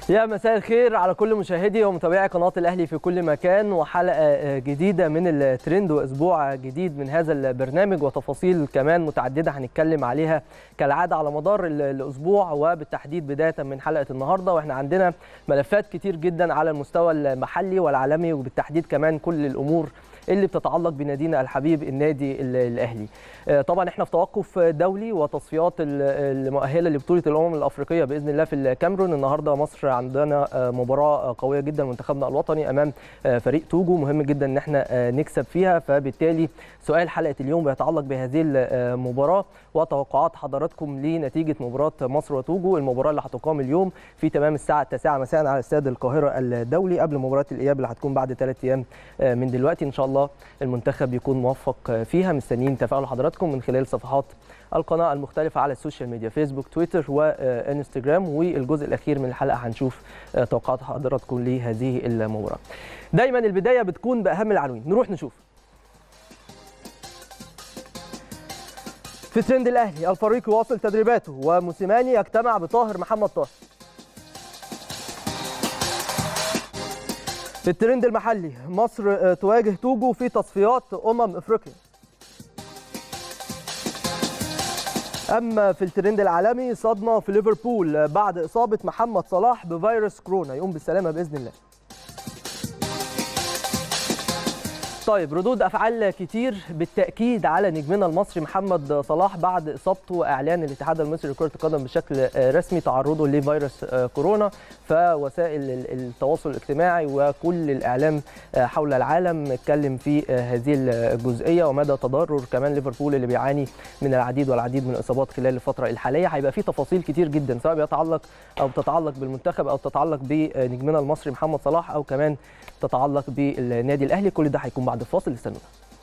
يا مساء الخير على كل مشاهدي ومتابعي قناة الأهلي في كل مكان وحلقة جديدة من الترند وأسبوع جديد من هذا البرنامج وتفاصيل كمان متعددة هنتكلم عليها كالعادة على مدار الأسبوع وبالتحديد بداية من حلقة النهاردة وإحنا عندنا ملفات كتير جدا على المستوى المحلي والعالمي وبالتحديد كمان كل الأمور اللي بتتعلق بنادينا الحبيب النادي الاهلي. طبعا احنا في توقف دولي وتصفيات المؤهله لبطوله الامم الافريقيه باذن الله في الكاميرون النهارده مصر عندنا مباراه قويه جدا منتخبنا الوطني امام فريق توجو مهم جدا ان احنا نكسب فيها فبالتالي سؤال حلقه اليوم بيتعلق بهذه المباراه وتوقعات حضراتكم لنتيجه مباراه مصر وتوجو المباراه اللي هتقام اليوم في تمام الساعه 9 مساء على استاد القاهره الدولي قبل مباراه الاياب اللي هتكون بعد ثلاث ايام من دلوقتي ان شاء الله المنتخب يكون موفق فيها مستنيين تفاعل حضراتكم من خلال صفحات القناه المختلفه على السوشيال ميديا فيسبوك تويتر وانستجرام والجزء الاخير من الحلقه هنشوف توقعات حضراتكم لهذه المباراه دايما البدايه بتكون باهم العناوين نروح نشوف في ترند الاهلي الفريق يواصل تدريباته وموسيماني يجتمع بطاهر محمد طاهر في الترند المحلي مصر تواجه توجو في تصفيات امم افريقيا اما في الترند العالمي صدمه في ليفربول بعد اصابه محمد صلاح بفيروس كورونا يقوم بالسلامه باذن الله طيب ردود افعال كتير بالتاكيد على نجمنا المصري محمد صلاح بعد اصابته واعلان الاتحاد المصري لكره القدم بشكل رسمي تعرضه لفيروس كورونا فوسائل التواصل الاجتماعي وكل الاعلام حول العالم اتكلم في هذه الجزئيه ومدى تضرر كمان ليفربول اللي بيعاني من العديد والعديد من الاصابات خلال الفتره الحاليه هيبقى في تفاصيل كتير جدا سواء بيتعلق او تتعلق بالمنتخب او تتعلق بنجمنا المصري محمد صلاح او كمان تتعلق بالنادي الاهلي كل ده هيكون بعد الفاصل استنونا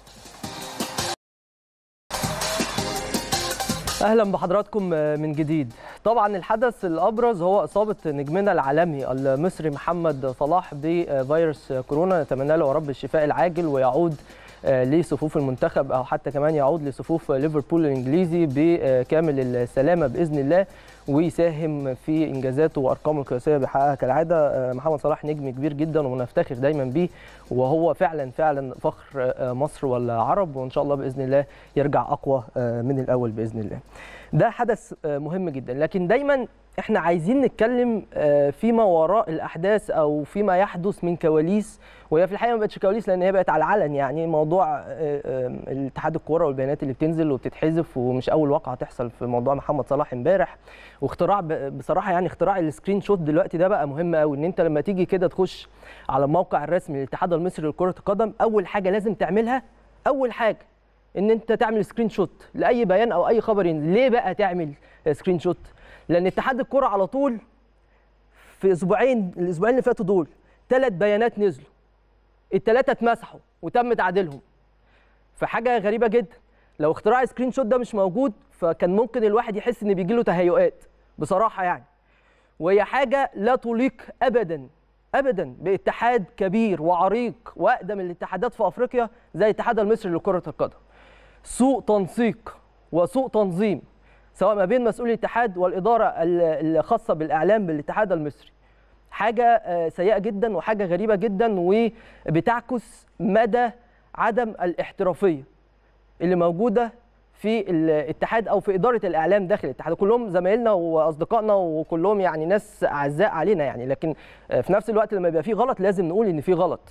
اهلا بحضراتكم من جديد طبعا الحدث الابرز هو اصابه نجمنا العالمي المصري محمد صلاح بفيروس كورونا نتمنى له يا رب الشفاء العاجل ويعود لصفوف المنتخب او حتى كمان يعود لصفوف ليفربول الانجليزي بكامل السلامه باذن الله ويساهم في انجازاته وارقامه القياسيه بيحققها كالعاده محمد صلاح نجم كبير جدا ونفتخر دايما بيه وهو فعلا فعلا فخر مصر والعرب وان شاء الله باذن الله يرجع اقوى من الاول باذن الله. ده حدث مهم جدا لكن دايما احنا عايزين نتكلم فيما وراء الاحداث او فيما يحدث من كواليس وهي في الحقيقه ما بقتش كواليس لان هي بقت على العلن يعني موضوع الاتحاد الكوره والبيانات اللي بتنزل وبتتحذف ومش اول واقعه تحصل في موضوع محمد صلاح امبارح واختراع بصراحه يعني اختراع السكرين شوت دلوقتي ده بقى مهم قوي ان انت لما تيجي كده تخش على الموقع الرسمي للاتحاد المصري لكره القدم اول حاجه لازم تعملها اول حاجه ان انت تعمل سكرين شوت لاي بيان او اي خبر ينزل ليه بقى تعمل سكرين شوت لان اتحاد الكره على طول في اسبوعين الاسبوعين اللي فاتوا دول ثلاث بيانات نزلوا الثلاثه اتمسحوا وتم تعديلهم فحاجه غريبه جدا لو اختراع سكرين شوت ده مش موجود فكان ممكن الواحد يحس ان بيجي له تهيؤات بصراحه يعني وهي حاجه لا تليق ابدا ابدا باتحاد كبير وعريق واقدم الاتحادات في افريقيا زي الاتحاد المصري لكره القدم سوء تنسيق وسوء تنظيم سواء ما بين مسؤولي الاتحاد والاداره الخاصه بالاعلام بالاتحاد المصري حاجه سيئه جدا وحاجه غريبه جدا وبتعكس مدى عدم الاحترافيه اللي موجوده في الاتحاد او في اداره الاعلام داخل الاتحاد كلهم زمايلنا واصدقائنا وكلهم يعني ناس اعزاء علينا يعني لكن في نفس الوقت لما يبقى في غلط لازم نقول ان في غلط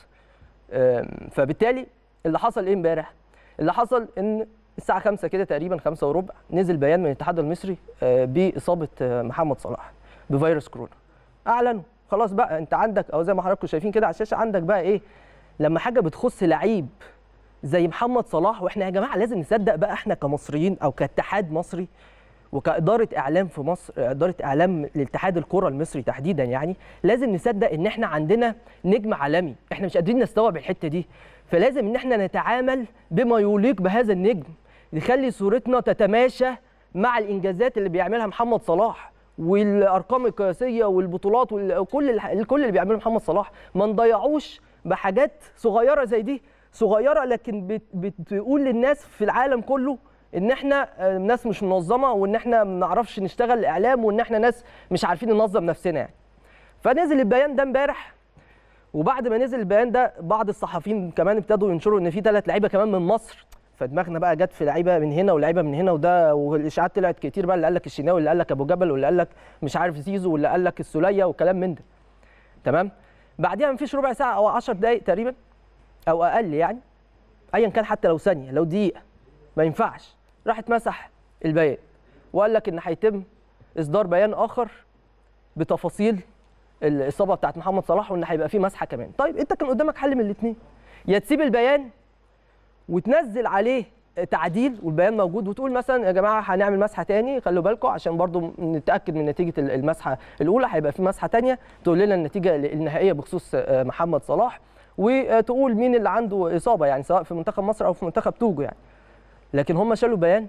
فبالتالي اللي حصل ايه امبارح اللي حصل ان الساعه 5 كده تقريبا 5 وربع نزل بيان من الاتحاد المصري باصابه محمد صلاح بفيروس كورونا اعلنوا خلاص بقى انت عندك او زي ما حضراتكم شايفين كده على الشاشه عندك بقى ايه لما حاجه بتخص لعيب زي محمد صلاح واحنا يا جماعه لازم نصدق بقى احنا كمصريين او كاتحاد مصري وكاداره اعلام في مصر اداره اعلام لاتحاد الكره المصري تحديدا يعني لازم نصدق ان احنا عندنا نجم عالمي احنا مش قادرين نستوعب الحته دي فلازم ان احنا نتعامل بما يليق بهذا النجم نخلي صورتنا تتماشى مع الانجازات اللي بيعملها محمد صلاح والارقام القياسيه والبطولات وكل كل اللي بيعمله محمد صلاح ما نضيعوش بحاجات صغيره زي دي صغيره لكن بتقول للناس في العالم كله ان احنا ناس مش منظمه وان احنا ما بنعرفش نشتغل اعلام وان احنا ناس مش عارفين ننظم نفسنا يعني فنزل البيان ده امبارح وبعد ما نزل البيان ده بعض الصحفيين كمان ابتدوا ينشروا ان في ثلاث لعيبه كمان من مصر فدماغنا بقى جت في لعيبه من هنا ولعيبه من هنا وده والاشاعات طلعت كتير بقى اللي قال لك الشناوي اللي قال لك ابو جبل واللي قال لك مش عارف زيزو واللي قال لك السوليه وكلام من ده تمام بعديها مفيش ربع ساعه او 10 دقائق تقريبا او اقل يعني ايا كان حتى لو ثانيه لو دقيقه ما ينفعش راح اتمسح البيان وقال لك ان هيتم اصدار بيان اخر بتفاصيل الاصابه بتاعت محمد صلاح وان هيبقى في مسحه كمان طيب انت كان قدامك حل من الاثنين يا تسيب البيان وتنزل عليه تعديل والبيان موجود وتقول مثلا يا جماعه هنعمل مسحه تاني خلوا بالكم عشان برضو نتاكد من نتيجه المسحه الاولى هيبقى في مسحه تانيه تقول لنا النتيجه النهائيه بخصوص محمد صلاح وتقول مين اللي عنده اصابه يعني سواء في منتخب مصر او في منتخب توجو يعني لكن هم شالوا بيان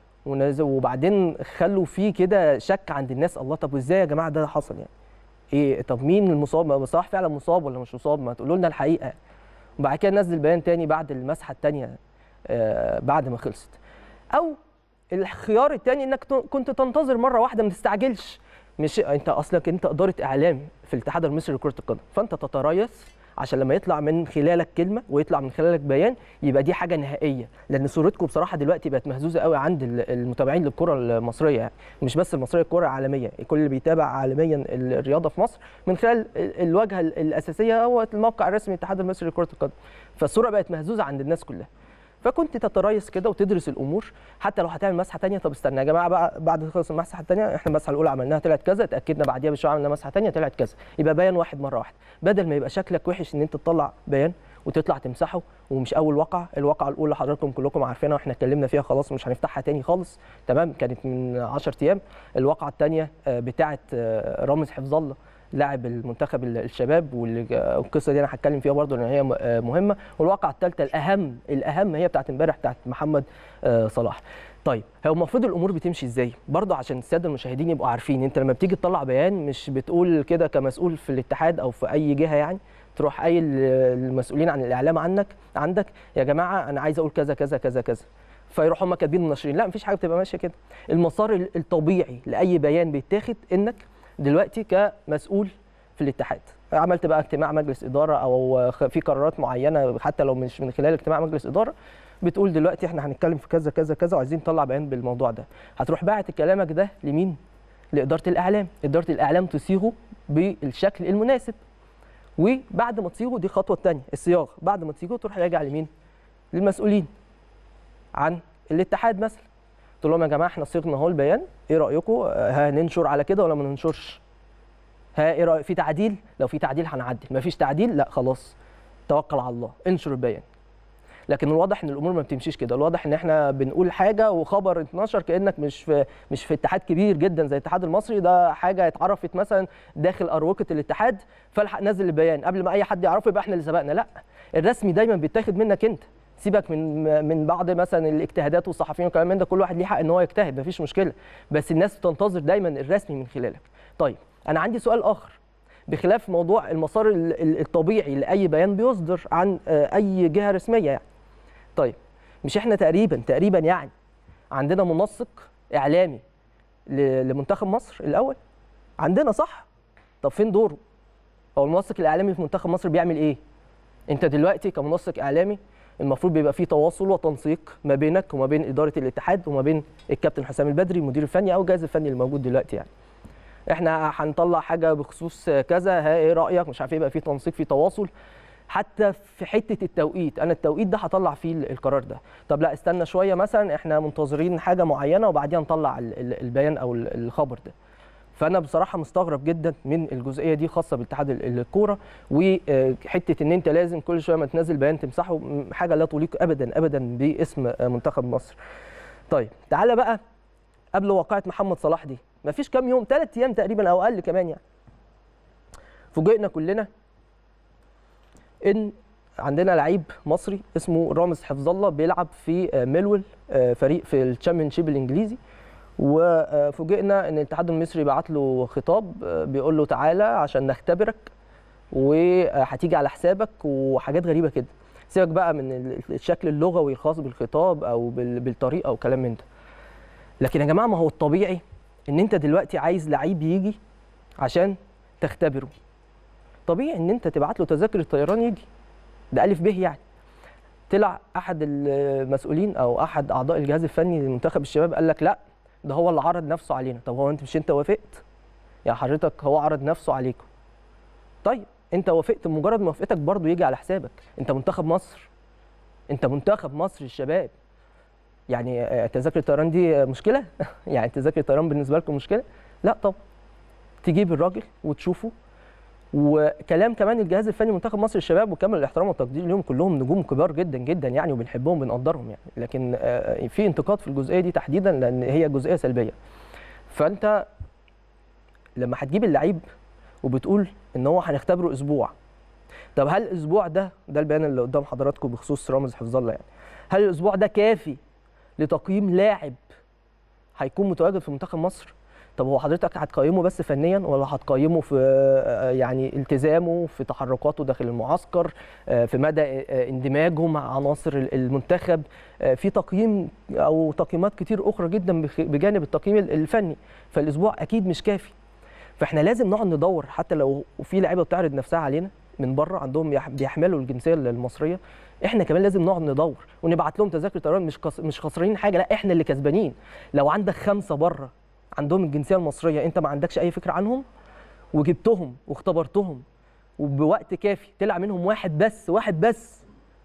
وبعدين خلوا فيه كده شك عند الناس الله طب وازاي يا جماعه ده حصل يعني ايه طب مين المصاب صلاح فعلا مصاب ولا مش مصاب ما تقولوا لنا الحقيقه وبعد كده نزل بيان تاني بعد المسحه الثانيه آه بعد ما خلصت او الخيار الثاني انك كنت تنتظر مره واحده ما تستعجلش مش انت اصلك انت اداره اعلام في الاتحاد المصري لكره القدم فانت تتريث عشان لما يطلع من خلالك كلمه ويطلع من خلالك بيان يبقى دي حاجه نهائيه لان صورتكم بصراحه دلوقتي بقت مهزوزه قوي عند المتابعين للكره المصريه يعني مش بس المصريه الكره العالميه كل اللي بيتابع عالميا الرياضه في مصر من خلال الواجهه الاساسيه هو الموقع الرسمي للاتحاد المصري لكره القدم فالصوره بقت مهزوزه عند الناس كلها فكنت تتريث كده وتدرس الامور حتى لو هتعمل مسحه ثانيه طب استنى يا جماعه بقى بعد ما تخلص المسحه الثانيه احنا المسحه الاولى عملناها طلعت كذا اتاكدنا بعديها بشويه عملنا مسحه ثانيه طلعت كذا يبقى بيان واحد مره واحده بدل ما يبقى شكلك وحش ان انت تطلع بيان وتطلع تمسحه ومش اول واقعه الواقعه الاولى حضراتكم كلكم عارفينها واحنا اتكلمنا فيها خلاص مش هنفتحها تاني خالص تمام كانت من 10 ايام الواقعه الثانيه بتاعه رامز حفظ الله لاعب المنتخب الشباب والقصه دي انا هتكلم فيها برضه لان هي مهمه والواقعه الثالثه الاهم الاهم هي بتاعت امبارح بتاعت محمد صلاح طيب هو المفروض الامور بتمشي ازاي برضه عشان الساده المشاهدين يبقوا عارفين انت لما بتيجي تطلع بيان مش بتقول كده كمسؤول في الاتحاد او في اي جهه يعني تروح قايل المسؤولين عن الاعلام عنك عندك يا جماعه انا عايز اقول كذا كذا كذا كذا فيروحوا هم كاتبين الناشرين لا مفيش حاجه بتبقى ماشيه كده المسار الطبيعي لاي بيان بيتاخد انك دلوقتي كمسؤول في الاتحاد عملت بقى اجتماع مجلس اداره او في قرارات معينه حتى لو مش من خلال اجتماع مجلس اداره بتقول دلوقتي احنا هنتكلم في كذا كذا كذا وعايزين نطلع بيان بالموضوع ده هتروح باعت كلامك ده لمين لاداره الاعلام اداره الاعلام تصيغه بالشكل المناسب وبعد ما تصيغه دي الخطوه الثانيه الصياغه بعد ما تصيغه تروح راجع لمين للمسؤولين عن الاتحاد مثلا تقول لهم يا جماعه احنا صيغنا اهو البيان ايه رايكم هننشر على كده ولا ما ننشرش ها ايه رايك في تعديل لو في تعديل هنعدل ما فيش تعديل لا خلاص توكل على الله انشر البيان لكن الواضح ان الامور ما بتمشيش كده الواضح ان احنا بنقول حاجه وخبر اتنشر كانك مش في مش في اتحاد كبير جدا زي الاتحاد المصري ده حاجه اتعرفت مثلا داخل اروقه الاتحاد فالحق نزل البيان قبل ما اي حد يعرفه يبقى احنا اللي سبقنا لا الرسمي دايما بيتاخد منك انت سيبك من من بعض مثلا الاجتهادات والصحفيين والكلام من ده كل واحد ليه حق ان هو يجتهد مفيش مشكله بس الناس تنتظر دايما الرسمي من خلالك طيب انا عندي سؤال اخر بخلاف موضوع المسار الطبيعي لاي بيان بيصدر عن اي جهه رسميه يعني طيب مش احنا تقريبا تقريبا يعني عندنا منسق اعلامي لمنتخب مصر الاول عندنا صح طب فين دوره هو المنسق الاعلامي في منتخب مصر بيعمل ايه انت دلوقتي كمنسق اعلامي المفروض بيبقى في تواصل وتنسيق ما بينك وما بين اداره الاتحاد وما بين الكابتن حسام البدري المدير الفني او الجهاز الفني الموجود دلوقتي يعني احنا هنطلع حاجه بخصوص كذا ها ايه رايك مش عارف يبقى في تنسيق في تواصل حتى في حته التوقيت انا التوقيت ده هطلع فيه القرار ده طب لا استنى شويه مثلا احنا منتظرين حاجه معينه وبعدين نطلع البيان او الخبر ده فانا بصراحه مستغرب جدا من الجزئيه دي خاصه باتحاد الكوره وحته ان انت لازم كل شويه ما تنزل بيان تمسحه حاجه لا تليق ابدا ابدا باسم منتخب مصر طيب تعالى بقى قبل واقعه محمد صلاح دي ما فيش كام يوم ثلاث ايام تقريبا او اقل كمان يعني فوجئنا كلنا ان عندنا لعيب مصري اسمه رامز حفظ الله بيلعب في ميلول فريق في الشامبيونشيب الانجليزي وفوجئنا ان الاتحاد المصري بعت له خطاب بيقول له تعالى عشان نختبرك وهتيجي على حسابك وحاجات غريبه كده سيبك بقى من الشكل اللغوي الخاص بالخطاب او بالطريقه وكلام من ده لكن يا جماعه ما هو الطبيعي ان انت دلوقتي عايز لعيب يجي عشان تختبره طبيعي ان انت تبعت له تذاكر الطيران يجي ده الف به يعني طلع احد المسؤولين او احد اعضاء الجهاز الفني لمنتخب الشباب قال لك لا ده هو اللي عرض نفسه علينا طب هو انت مش انت وافقت يعني حضرتك هو عرض نفسه عليكم طيب انت وافقت مجرد موافقتك برضه يجي على حسابك انت منتخب مصر انت منتخب مصر الشباب يعني آه، تذاكر الطيران دي مشكله يعني تذاكر الطيران بالنسبه لكم مشكله لا طب تجيب الراجل وتشوفه وكلام كمان الجهاز الفني منتخب مصر الشباب وكامل الاحترام والتقدير ليهم كلهم نجوم كبار جدا جدا يعني وبنحبهم بنقدرهم يعني لكن آه، في انتقاد في الجزئيه دي تحديدا لان هي جزئيه سلبيه فانت لما هتجيب اللعيب وبتقول ان هو هنختبره اسبوع طب هل الاسبوع ده ده البيان اللي قدام حضراتكم بخصوص رامز حفظ الله يعني هل الاسبوع ده كافي لتقييم لاعب هيكون متواجد في منتخب مصر طب هو حضرتك هتقيمه بس فنيا ولا هتقيمه في آه، يعني التزامه في تحركاته داخل المعسكر آه، في مدى آه، اندماجه مع عناصر المنتخب آه، في تقييم او تقييمات كتير اخرى جدا بخ- بجانب التقييم الفني فالاسبوع اكيد مش كافي فاحنا لازم نقعد ندور حتى لو في لعيبه بتعرض نفسها علينا من بره عندهم يح- بيحملوا الجنسيه المصريه احنا كمان لازم نقعد ندور ونبعت لهم تذاكر طيران مش قص... مش خسرانين حاجه لا احنا اللي كسبانين لو عندك خمسه بره عندهم الجنسيه المصريه انت ما عندكش اي فكره عنهم وجبتهم واختبرتهم وبوقت كافي طلع منهم واحد بس واحد بس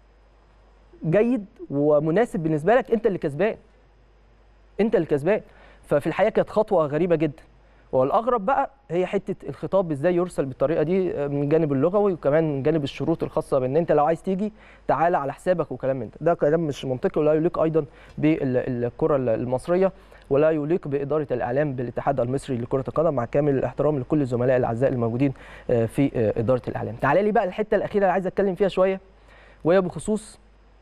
جيد ومناسب بالنسبه لك انت اللي كسبان انت اللي كسبان ففي الحقيقه كانت خطوه غريبه جدا والاغرب بقى هي حته الخطاب ازاي يرسل بالطريقه دي من الجانب اللغوي وكمان من جانب الشروط الخاصه بان انت لو عايز تيجي تعالى على حسابك وكلام من ده ده كلام مش منطقي ولا يليق ايضا بالكره المصريه ولا يليق باداره الاعلام بالاتحاد المصري لكره القدم مع كامل الاحترام لكل الزملاء الاعزاء الموجودين آه، في آه، اداره الاعلام تعالى لي بقى الحته الاخيره اللي عايز اتكلم فيها شويه وهي بخصوص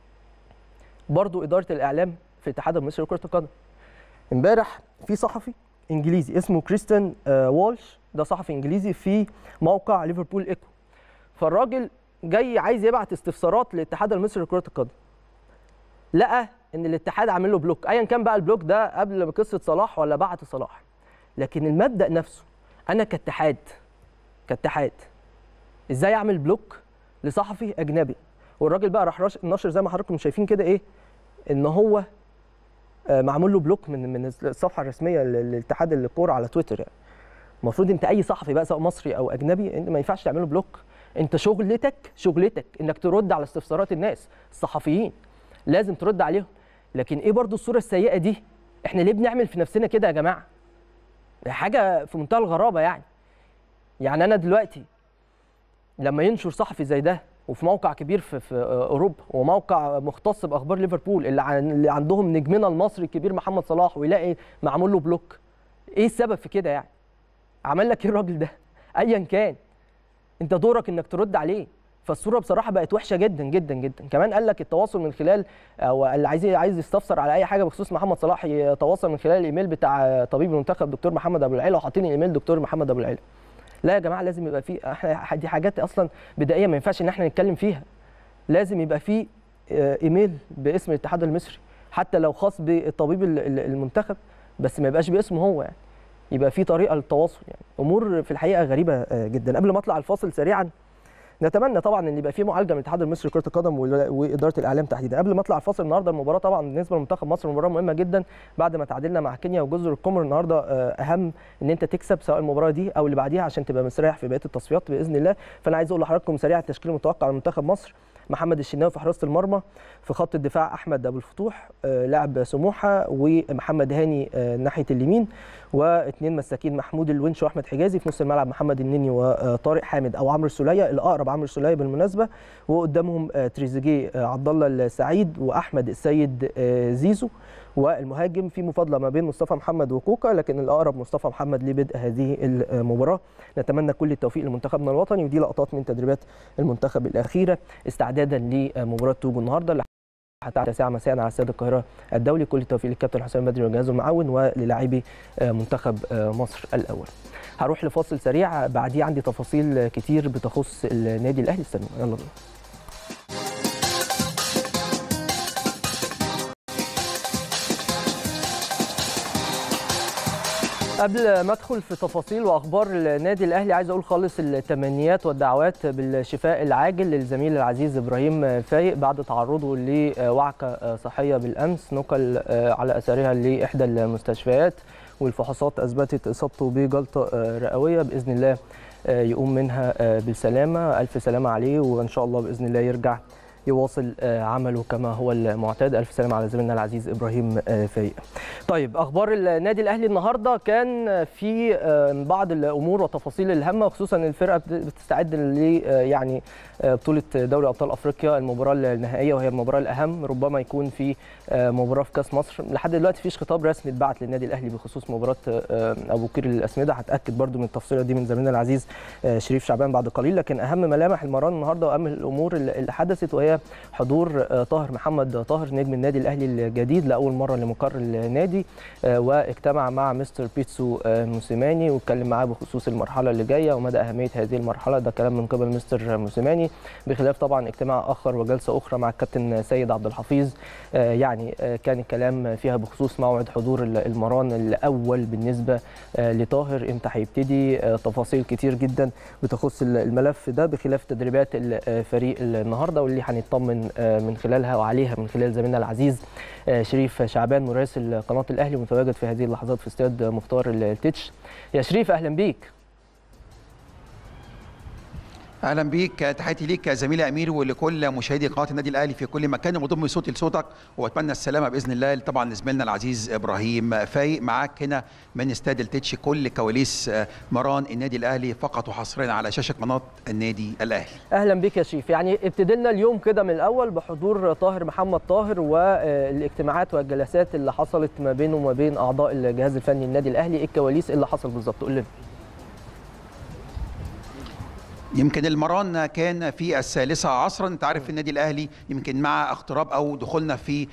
برضو اداره الاعلام في الاتحاد المصري لكره القدم امبارح في صحفي انجليزي اسمه كريستيان آه، والش ده صحفي انجليزي في موقع ليفربول ايكو فالراجل جاي عايز يبعت استفسارات للاتحاد المصري لكره القدم لقى ان الاتحاد عامل له بلوك ايا كان بقى البلوك ده قبل قصه صلاح ولا بعد صلاح لكن المبدا نفسه انا كاتحاد كاتحاد ازاي اعمل بلوك لصحفي اجنبي والراجل بقى راح رش- نشر زي ما حضراتكم شايفين كده ايه ان هو آه، معمول له بلوك من من الصفحه الرسميه لل- للاتحاد الكوره على تويتر يعني المفروض انت اي صحفي بقى سواء مصري او اجنبي انت ما ينفعش تعمله بلوك انت شغلتك شغلتك انك ترد على استفسارات الناس الصحفيين لازم ترد عليهم لكن ايه برضو الصوره السيئه دي احنا ليه بنعمل في نفسنا كده يا جماعه حاجه في منتهى الغرابه يعني يعني انا دلوقتي لما ينشر صحفي زي ده وفي موقع كبير في, في اوروبا وموقع مختص باخبار ليفربول اللي, عن اللي عندهم نجمنا المصري الكبير محمد صلاح ويلاقي معمول له بلوك ايه السبب في كده يعني عمل لك ايه الراجل ده ايا كان انت دورك انك ترد عليه فالصوره بصراحه بقت وحشه جدا جدا جدا كمان قال لك التواصل من خلال او اللي عايز عايز يستفسر على اي حاجه بخصوص محمد صلاح يتواصل من خلال الايميل بتاع طبيب المنتخب دكتور محمد ابو العيله وحاطين الايميل دكتور محمد ابو العيله لا يا جماعه لازم يبقى في احنا دي حاجات اصلا بدائيه ما ينفعش ان احنا نتكلم فيها لازم يبقى في آه، ايميل باسم الاتحاد المصري حتى لو خاص بالطبيب ال- ال- المنتخب بس ما يبقاش باسمه هو يعني يبقى في طريقه للتواصل يعني امور في الحقيقه غريبه آه، جدا قبل ما اطلع الفاصل سريعا نتمنى طبعا ان يبقى في معالجه من الاتحاد المصري لكره القدم وال- واداره الاعلام تحديدا قبل ما اطلع الفاصل النهارده المباراه طبعا بالنسبه لمنتخب مصر مباراه مهمه جدا بعد ما تعادلنا مع كينيا وجزر القمر النهارده آه، اهم ان انت تكسب سواء المباراه دي او اللي بعديها عشان تبقى مستريح في بقيه التصفيات باذن الله فانا عايز اقول لحضراتكم سريع التشكيل المتوقع لمنتخب مصر محمد الشناوي في حراسه المرمى في خط الدفاع احمد ابو الفتوح آه، لاعب سموحه ومحمد هاني آه، ناحيه اليمين واثنين مساكين محمود الونش واحمد حجازي في نص الملعب محمد النني وطارق حامد او عمرو السوليه الاقرب عمرو السوليه بالمناسبه وقدامهم آه، تريزيجيه آه، عبد الله السعيد واحمد السيد آه، زيزو والمهاجم في مفاضله ما بين مصطفى محمد وكوكا لكن الاقرب مصطفى محمد لبدء هذه المباراه نتمنى كل التوفيق لمنتخبنا الوطني ودي لقطات من تدريبات المنتخب الاخيره استعدادا لمباراه توجو النهارده اللي هتعدي الساعه مساء على استاد القاهره الدولي كل التوفيق للكابتن حسام بدري وجهازه المعاون وللاعبي آه، منتخب آه، مصر الاول هروح لفاصل سريع بعديه عندي تفاصيل كتير بتخص النادي الاهلي استنوا يلا بينا قبل ما ادخل في تفاصيل واخبار النادي الاهلي عايز اقول خالص التمنيات والدعوات بالشفاء العاجل للزميل العزيز ابراهيم فايق بعد تعرضه لوعكه صحيه بالامس نقل على اثرها لاحدى المستشفيات والفحوصات اثبتت اصابته بجلطه رئويه باذن الله يقوم منها بالسلامه الف سلامه عليه وان شاء الله باذن الله يرجع يواصل عمله كما هو المعتاد الف سلامه على زميلنا العزيز ابراهيم فايق طيب اخبار النادي الاهلي النهارده كان في بعض الامور وتفاصيل الهامه خصوصا الفرقه بتستعد ل يعني بطوله دوري ابطال افريقيا المباراه النهائيه وهي المباراه الاهم ربما يكون في مباراه في كاس مصر لحد دلوقتي فيش خطاب رسمي اتبعت للنادي الاهلي بخصوص مباراه ابو قير الاسمده هتاكد برده من التفصيله دي من زميلنا العزيز شريف شعبان بعد قليل لكن اهم ملامح المران النهارده واهم الامور اللي حدثت وهي حضور طاهر محمد طاهر نجم النادي الاهلي الجديد لاول مره لمقر النادي واجتمع مع مستر بيتسو موسيماني واتكلم معاه بخصوص المرحله اللي جايه ومدى اهميه هذه المرحله ده كلام من قبل مستر موسيماني بخلاف طبعا اجتماع اخر وجلسه اخرى مع الكابتن سيد عبد الحفيظ يعني كان الكلام فيها بخصوص موعد حضور المران الاول بالنسبه لطاهر امتى هيبتدي تفاصيل كتير جدا بتخص الملف ده بخلاف تدريبات الفريق النهارده واللي هنطمن من خلالها وعليها من خلال زميلنا العزيز شريف شعبان مراسل قناه الاهلي متواجد في هذه اللحظات في استاد مختار التتش يا شريف اهلا بيك اهلا بيك تحياتي ليك زميلي امير ولكل مشاهدي قناه النادي الاهلي في كل مكان وضم صوتي لصوتك واتمنى السلامه باذن الله طبعا لزميلنا العزيز ابراهيم فايق معاك هنا من استاد التتش كل كواليس مران النادي الاهلي فقط وحصريا على شاشه قناه النادي الاهلي اهلا بيك يا شريف يعني ابتدي لنا اليوم كده من الاول بحضور طاهر محمد طاهر والاجتماعات والجلسات اللي حصلت ما بينه وما بين اعضاء الجهاز الفني النادي الاهلي ايه الكواليس اللي حصل بالظبط قول لنا يمكن المران كان في الثالثة عصرا انت عارف النادي الاهلي يمكن مع اقتراب او دخولنا في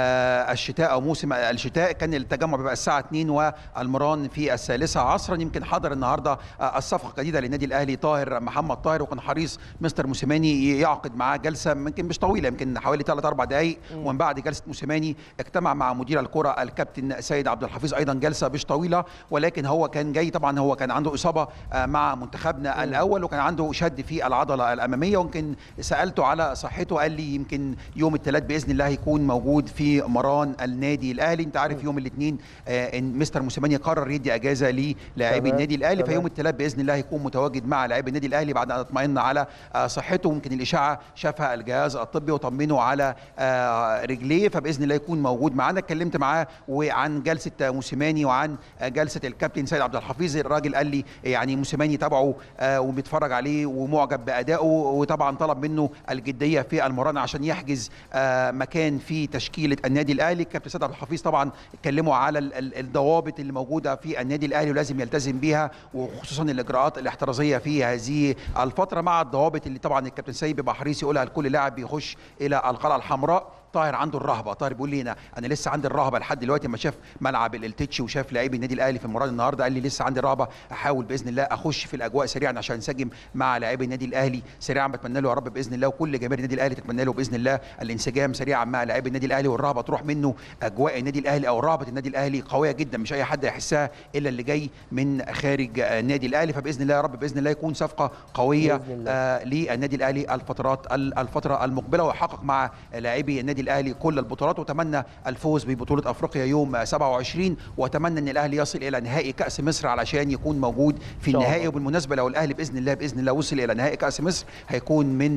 الشتاء او موسم الشتاء كان التجمع بيبقى الساعة 2 والمران في الثالثة عصرا يمكن حضر النهارده الصفقة الجديدة للنادي الاهلي طاهر محمد طاهر وكان حريص مستر موسيماني يعقد معاه جلسة يمكن مش طويلة يمكن حوالي 3 4 دقائق ومن بعد جلسة موسيماني اجتمع مع مدير الكرة الكابتن سيد عبد الحفيظ ايضا جلسة مش طويلة ولكن هو كان جاي طبعا هو كان عنده اصابة مع منتخبنا الاول وكان عنده شد في العضله الاماميه ويمكن سالته على صحته قال لي يمكن يوم الثلاث باذن الله هيكون موجود في مران النادي الاهلي انت عارف يوم الاثنين آه ان مستر موسيماني قرر يدي اجازه للاعبي النادي الاهلي فيوم الثلاث باذن الله هيكون متواجد مع لاعبي النادي الاهلي بعد ان اطمئن على آه صحته ممكن الاشاعه شافها الجهاز الطبي وطمنه على آه رجليه فباذن الله يكون موجود معانا اتكلمت معاه وعن جلسه موسيماني وعن جلسه الكابتن سيد عبد الحفيظ الراجل قال لي يعني موسيماني تابعه وبيتفرج عليه ومعجب بادائه وطبعا طلب منه الجديه في المران عشان يحجز مكان في تشكيله النادي الاهلي الكابتن سيد عبد الحفيظ طبعا اتكلموا على الضوابط اللي موجوده في النادي الاهلي ولازم يلتزم بيها وخصوصا الاجراءات الاحترازيه في هذه الفتره مع الضوابط اللي طبعا الكابتن سيد بيبقى حريص يقولها لكل لاعب بيخش الى القلعه الحمراء طاهر عنده الرهبه طاهر بيقول لي انا انا لسه عندي الرهبه لحد دلوقتي ما شاف ملعب التتش وشاف لاعبي النادي الاهلي في المباراه النهارده قال لي لسه عندي الرهبه احاول باذن الله اخش في الاجواء سريعا عشان انسجم مع لاعبي النادي الاهلي سريعا بتمنى له يا رب باذن الله وكل جماهير النادي الاهلي تتمنى له باذن الله الانسجام سريعا مع لاعبي النادي الاهلي والرهبه تروح منه اجواء النادي الاهلي او رهبه النادي الاهلي قويه جدا مش اي حد يحسها الا اللي جاي من خارج النادي الاهلي فباذن الله يا رب باذن الله يكون صفقه قويه آه للنادي الاهلي الفترات الفتره المقبله ويحقق مع لاعبي النادي الاهلي كل البطولات البطولات واتمنى الفوز ببطوله افريقيا يوم 27 واتمنى ان الاهلي يصل الى نهائي كاس مصر علشان يكون موجود في النهائي وبالمناسبه لو الاهلي باذن الله باذن الله وصل الى نهائي كاس مصر هيكون من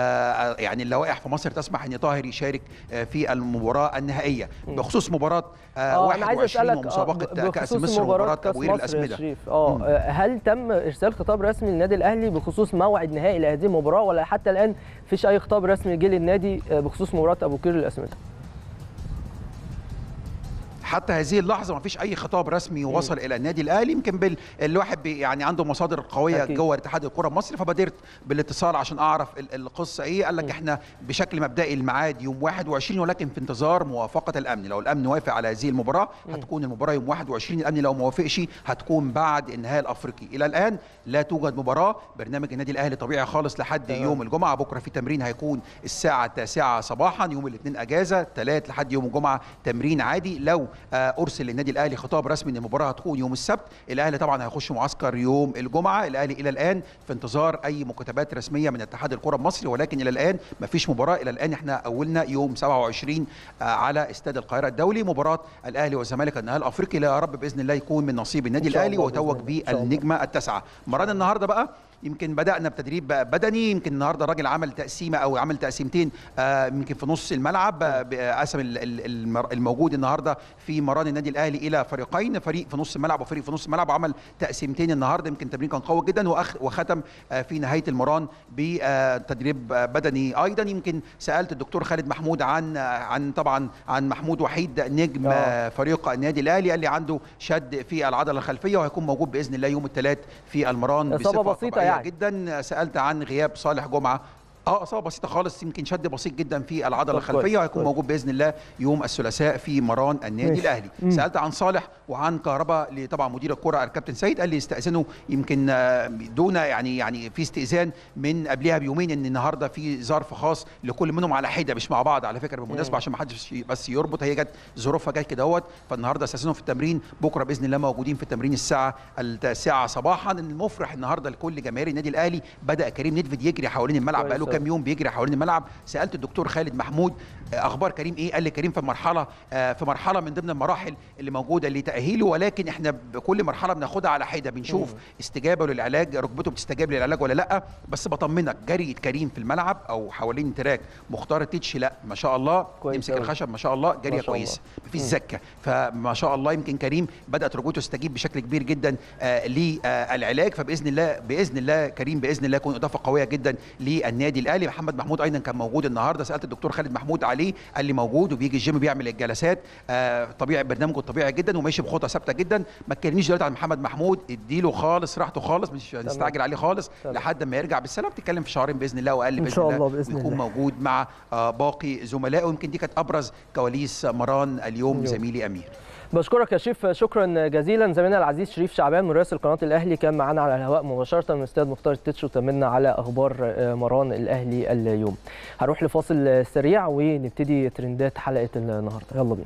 آه يعني اللوائح في مصر تسمح ان طاهر يشارك آه في المباراه النهائيه بخصوص مباراه آه 21 ومسابقه كاس مصر ومباراه ابو قير الاسمده اه هل تم ارسال خطاب رسمي للنادي الاهلي بخصوص موعد نهائي لهذه المباراه ولا حتى الان فيش اي خطاب رسمي جه للنادي بخصوص مباراه ابو قير الاسمده حتى هذه اللحظه ما فيش اي خطاب رسمي وصل م. الى النادي الاهلي يمكن بال... الواحد بي يعني عنده مصادر قويه أكيد. جوه اتحاد الكره المصري فبادرت بالاتصال عشان اعرف القصه ايه قال لك م. احنا بشكل مبدئي الميعاد يوم 21 ولكن في انتظار موافقه الامن لو الامن وافق على هذه المباراه م. هتكون المباراه يوم 21 الامن لو ما وافقش هتكون بعد النهائي الافريقي الى الان لا توجد مباراه برنامج النادي الاهلي طبيعي خالص لحد أه. يوم الجمعه بكره في تمرين هيكون الساعه 9 صباحا يوم الاثنين اجازه ثلاث لحد يوم الجمعه تمرين عادي لو ارسل للنادي الاهلي خطاب رسمي ان المباراه هتكون يوم السبت الاهلي طبعا هيخش معسكر يوم الجمعه الاهلي الى الان في انتظار اي مكتبات رسميه من اتحاد الكره المصري ولكن الى الان ما فيش مباراه الى الان احنا اولنا يوم 27 على استاد القاهره الدولي مباراه الاهلي والزمالك النهائي الافريقي يا رب باذن الله يكون من نصيب النادي الاهلي وتوج بالنجمه التاسعه مران النهارده بقى يمكن بدانا بتدريب بدني يمكن النهارده الراجل عمل تقسيمه او عمل تقسيمتين يمكن في نص الملعب قسم الموجود النهارده في مران النادي الاهلي الى فريقين فريق في نص الملعب وفريق في نص الملعب وعمل تقسيمتين النهارده يمكن التمرين كان قوي جدا وختم في نهايه المران بتدريب بدني ايضا يمكن سالت الدكتور خالد محمود عن عن طبعا عن محمود وحيد نجم أوه. فريق النادي الاهلي قال لي عنده شد في العضله الخلفيه وهيكون موجود باذن الله يوم الثلاث في المران اصابه بسيطه يعني جدا سالت عن غياب صالح جمعه اه اصابه بسيطه خالص يمكن شد بسيط جدا في العضله الخلفيه وهيكون موجود باذن الله يوم الثلاثاء في مران النادي ميش. الاهلي مم. سالت عن صالح وعن كهرباء طبعا مدير الكره الكابتن سيد قال لي استاذنوا يمكن دون يعني يعني في استئذان من قبلها بيومين ان النهارده في ظرف خاص لكل منهم على حده مش مع بعض على فكره بالمناسبه عشان ما حدش بس يربط هي جت ظروفها جت كده اهوت فالنهارده استاذنهم في التمرين بكره باذن الله موجودين في التمرين الساعه التاسعه صباحا المفرح النهارده لكل جماهير النادي الاهلي بدا كريم نيدفيد يجري حوالين الملعب بقاله كام يوم بيجري حوالين الملعب سالت الدكتور خالد محمود اخبار كريم ايه قال لي كريم في مرحله في مرحله من ضمن المراحل اللي موجوده لتاهيله ولكن احنا بكل مرحله بناخدها على حده بنشوف استجابه للعلاج ركبته بتستجاب للعلاج ولا لا بس بطمنك جري كريم في الملعب او حوالين تراك مختار التتش لا ما شاء الله يمسك الخشب ما شاء الله جريه كويسه مفيش زكه فما شاء الله يمكن كريم بدات ركبته تستجيب بشكل كبير جدا آه للعلاج فباذن الله باذن الله كريم باذن الله يكون اضافه قويه جدا للنادي الاهلي محمد محمود ايضا كان موجود النهارده سالت الدكتور خالد محمود عليه قال لي موجود وبيجي الجيم بيعمل الجلسات آه طبيعي برنامجه طبيعي جدا وماشي بخطى ثابته جدا ما تكلمنيش دلوقتي عن محمد محمود اديله خالص راحته خالص مش هنستعجل عليه خالص تمام. لحد ما يرجع بالسلامه بتتكلم في شهرين باذن الله واقل باذن الله, الله بإذن ويكون الله. موجود مع آه باقي زملائه ويمكن دي كانت ابرز كواليس مران اليوم زميلي امير بشكرك يا شريف شكرا جزيلا زميلنا العزيز شريف شعبان مراسل قناه الاهلي كان معانا على الهواء مباشره من استاد مختار التتش وتمنا على اخبار مران الاهلي اليوم هروح لفاصل سريع ونبتدي ترندات حلقه النهارده يلا بينا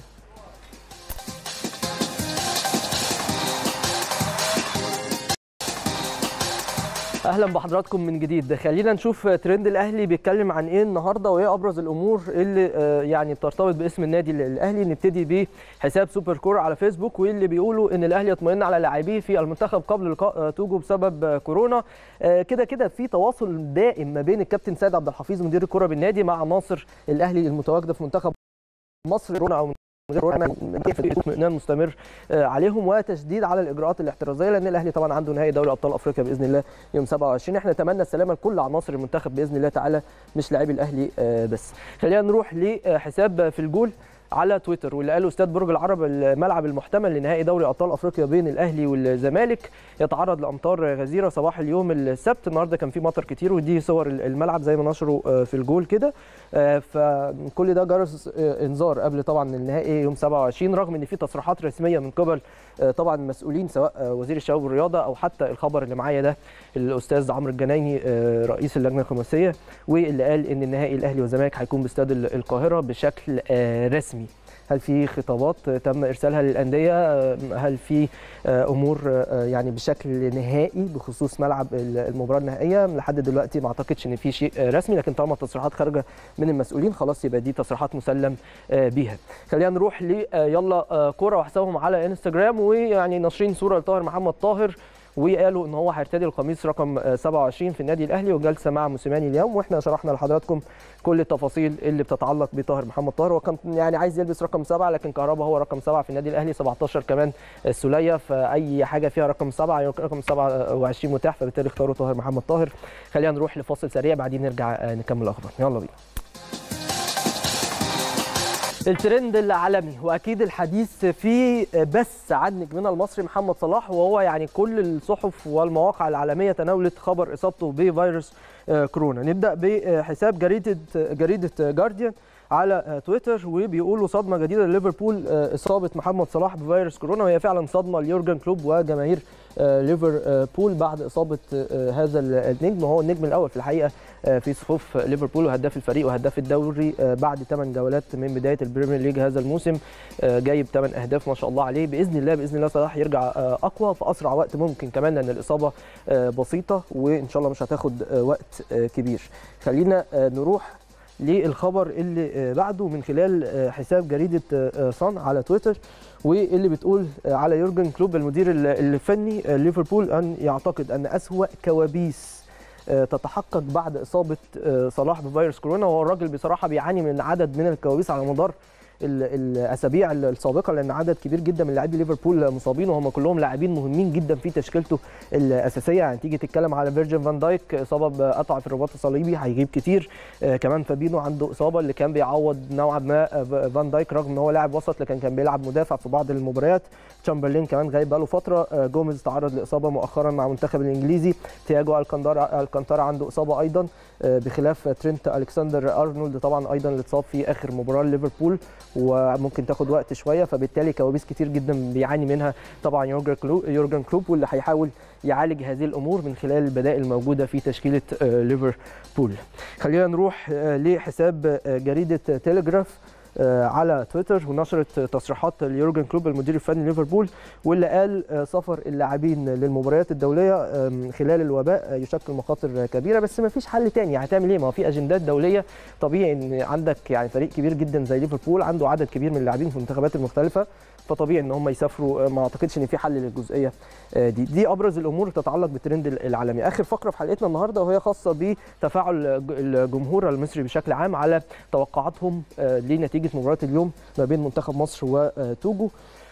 اهلا بحضراتكم من جديد خلينا نشوف ترند الاهلي بيتكلم عن ايه النهارده وايه ابرز الامور اللي يعني بترتبط باسم النادي الاهلي نبتدي بحساب سوبر كور على فيسبوك واللي بيقولوا ان الاهلي يطمئن على لاعبيه في المنتخب قبل لقاء توجو بسبب كورونا كده كده في تواصل دائم ما بين الكابتن سيد عبد الحفيظ مدير الكره بالنادي مع عناصر الاهلي المتواجده في منتخب مصر كورونا او اطمئنان مستمر عليهم وتشديد على الاجراءات الاحترازيه لان الاهلي طبعا عنده نهائي دوري ابطال افريقيا باذن الله يوم 27 احنا نتمنى السلامه لكل عناصر المنتخب باذن الله تعالى مش لاعبي الاهلي بس خلينا نروح لحساب في الجول على تويتر واللي قاله استاد برج العرب الملعب المحتمل لنهائي دوري ابطال افريقيا بين الاهلي والزمالك يتعرض لامطار غزيره صباح اليوم السبت النهارده كان في مطر كتير ودي صور الملعب زي ما نشروا في الجول كده فكل ده جرس انذار قبل طبعا النهائي يوم 27 رغم ان في تصريحات رسميه من قبل طبعا المسؤولين سواء وزير الشباب والرياضه او حتى الخبر اللي معايا ده الاستاذ عمرو الجنايني رئيس اللجنه الخماسيه واللي قال ان النهائي الاهلي والزمالك هيكون باستاد القاهره بشكل رسمي هل في خطابات تم ارسالها للانديه هل في امور يعني بشكل نهائي بخصوص ملعب المباراه النهائيه لحد دلوقتي ما اعتقدش ان في شيء رسمي لكن طالما التصريحات خارجه من المسؤولين خلاص يبقى دي تصريحات مسلم بيها خلينا نروح ل يلا كوره وحسابهم على انستجرام ويعني ناشرين صوره لطاهر محمد طاهر وقالوا ان هو هيرتدي القميص رقم 27 في النادي الاهلي وجلسه مع موسيماني اليوم واحنا شرحنا لحضراتكم كل التفاصيل اللي بتتعلق بطاهر محمد طاهر وكان يعني عايز يلبس رقم سبعه لكن كهربا هو رقم سبعه في النادي الاهلي 17 كمان السوليه فاي حاجه فيها رقم سبعه رقم 27 متاح فبالتالي اختاروا طاهر محمد طاهر خلينا نروح لفاصل سريع بعدين نرجع نكمل الاخبار يلا بينا الترند العالمي واكيد الحديث فيه بس عن نجمنا المصري محمد صلاح وهو يعني كل الصحف والمواقع العالميه تناولت خبر اصابته بفيروس كورونا نبدا بحساب جريده جريده جارديان على تويتر وبيقولوا صدمه جديده لليفربول اصابه محمد صلاح بفيروس كورونا وهي فعلا صدمه ليورجن كلوب وجماهير ليفربول بعد اصابه هذا النجم وهو النجم الاول في الحقيقه في صفوف ليفربول وهداف الفريق وهداف الدوري بعد 8 جولات من بدايه البريمير ليج هذا الموسم جايب 8 اهداف ما شاء الله عليه باذن الله باذن الله صلاح يرجع اقوى في اسرع وقت ممكن كمان لان الاصابه بسيطه وان شاء الله مش هتاخد وقت كبير خلينا نروح للخبر اللي بعده من خلال حساب جريده صن على تويتر واللي بتقول على يورجن كلوب المدير الفني ليفربول ان يعتقد ان اسوا كوابيس تتحقق بعد اصابه صلاح بفيروس كورونا وهو الراجل بصراحه بيعاني من عدد من الكوابيس على مدار الاسابيع السابقه لان عدد كبير جدا من لاعبي ليفربول مصابين وهم كلهم لاعبين مهمين جدا في تشكيلته الاساسيه يعني تيجي تتكلم على فيرجن فان دايك اصابه بقطع في الرباط الصليبي هيغيب كتير آه كمان فابينو عنده اصابه اللي كان بيعوض نوعا ما فان دايك رغم ان هو لاعب وسط لكن كان بيلعب مدافع في بعض المباريات تشامبرلين كمان غايب بقاله فتره آه جوميز تعرض لاصابه مؤخرا مع المنتخب الانجليزي تياجو الكانتارا الكانتارا عنده اصابه ايضا آه بخلاف ترينت الكسندر ارنولد طبعا ايضا اللي اتصاب في اخر مباراه ليفربول وممكن تاخد وقت شويه فبالتالي كوابيس كتير جدا بيعاني منها طبعا يورجن كلوب يورجن كلوب واللي هيحاول يعالج هذه الامور من خلال البدائل الموجوده في تشكيله ليفربول خلينا نروح لحساب جريده تيليجراف على تويتر ونشرت تصريحات ليورجن كلوب المدير الفني ليفربول واللي قال سفر اللاعبين للمباريات الدوليه خلال الوباء يشكل مخاطر كبيره بس ما فيش حل تاني هتعمل ايه ما هو في اجندات دوليه طبيعي ان عندك يعني فريق كبير جدا زي ليفربول عنده عدد كبير من اللاعبين في المنتخبات المختلفه فطبيعي ان هم يسافروا ما اعتقدش ان في حل للجزئيه دي دي ابرز الامور اللي تتعلق بالترند العالمي اخر فقره في حلقتنا النهارده وهي خاصه بتفاعل الجمهور المصري بشكل عام على توقعاتهم لنتيجه مباراه اليوم ما بين منتخب مصر وتوجو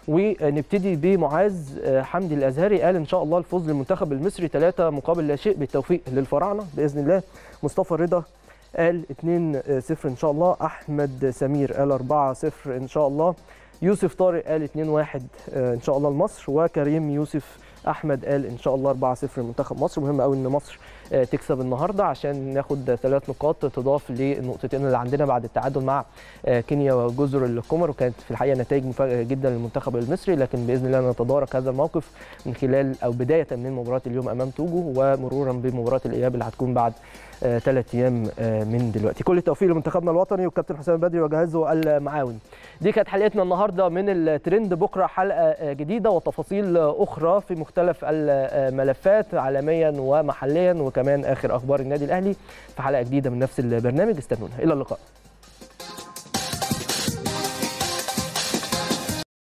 ونبتدي بمعاذ حمدي الازهري قال ان شاء الله الفوز للمنتخب المصري ثلاثة مقابل لا شيء بالتوفيق للفراعنه باذن الله مصطفى رضا قال 2-0 ان شاء الله احمد سمير قال 4-0 ان شاء الله يوسف طارق قال 2-1 ان شاء الله لمصر وكريم يوسف احمد قال ان شاء الله 4-0 لمنتخب مصر مهم قوي ان مصر تكسب النهارده عشان ناخد ثلاث نقاط تضاف للنقطتين اللي عندنا بعد التعادل مع كينيا وجزر القمر وكانت في الحقيقه نتائج مفاجئه جدا للمنتخب المصري لكن باذن الله نتدارك هذا الموقف من خلال او بدايه من مباراه اليوم امام توجو ومرورا بمباراه الاياب اللي هتكون بعد ثلاث ايام من دلوقتي كل التوفيق لمنتخبنا الوطني والكابتن حسام بدري وجهازه المعاون دي كانت حلقتنا النهارده من الترند بكره حلقه جديده وتفاصيل اخرى في مختلف الملفات عالميا ومحليا وكمان اخر اخبار النادي الاهلي في حلقه جديده من نفس البرنامج استنونا الى اللقاء